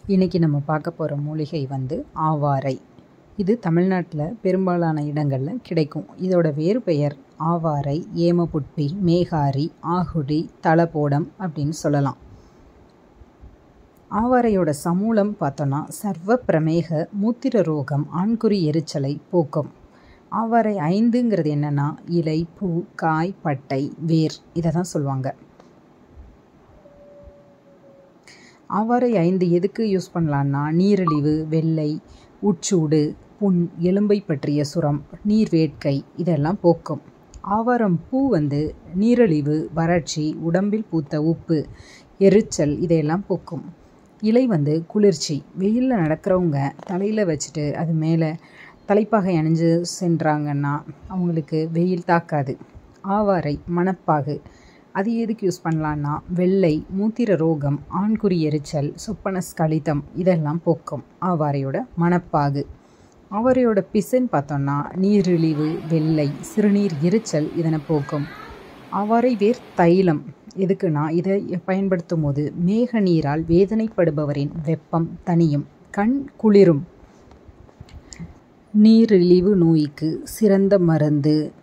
இன்றைக்கி நம்ம பார்க்க போகிற மூலிகை வந்து ஆவாரை இது தமிழ்நாட்டில் பெரும்பாலான இடங்களில் கிடைக்கும் இதோட வேறு பெயர் ஆவாரை ஏமபுட்பி மேகாரி ஆகுடி தலபோடம் அப்படின்னு சொல்லலாம் ஆவாரையோட சமூலம் பார்த்தோன்னா சர்வ பிரமேக மூத்திர ரோகம் ஆண்குறி எரிச்சலை போக்கும் ஆவாரை ஐந்துங்கிறது என்னென்னா இலை பூ காய் பட்டை வேர் இதை தான் சொல்லுவாங்க ஆவாரை ஐந்து எதுக்கு யூஸ் பண்ணலான்னா நீரிழிவு வெள்ளை உட்சூடு புண் எலும்பை பற்றிய சுரம் நீர் வேட்கை இதெல்லாம் போக்கும் ஆவாரம் பூ வந்து நீரிழிவு வறட்சி உடம்பில் பூத்த உப்பு எரிச்சல் இதையெல்லாம் போக்கும் இலை வந்து குளிர்ச்சி வெயிலில் நடக்கிறவங்க தலையில் வச்சுட்டு அது மேலே தலைப்பாகை அணிஞ்சு சென்றாங்கன்னா அவங்களுக்கு வெயில் தாக்காது ஆவாரை மணப்பாகு அது எதுக்கு யூஸ் பண்ணலான்னா வெள்ளை மூத்திர ரோகம் ஆண்குறி எரிச்சல் சொப்பனஸ் கழித்தம் இதெல்லாம் போக்கும் ஆவாரையோட மணப்பாகு ஆவாரையோட பிசன் பார்த்தோன்னா நீரிழிவு வெள்ளை சிறுநீர் எரிச்சல் இதனை போக்கும் ஆவாரை வேர் தைலம் எதுக்குன்னா இதை பயன்படுத்தும் போது மேக நீரால் வேதனைப்படுபவரின் வெப்பம் தனியும் கண் குளிரும் நீரிழிவு நோய்க்கு சிறந்த மருந்து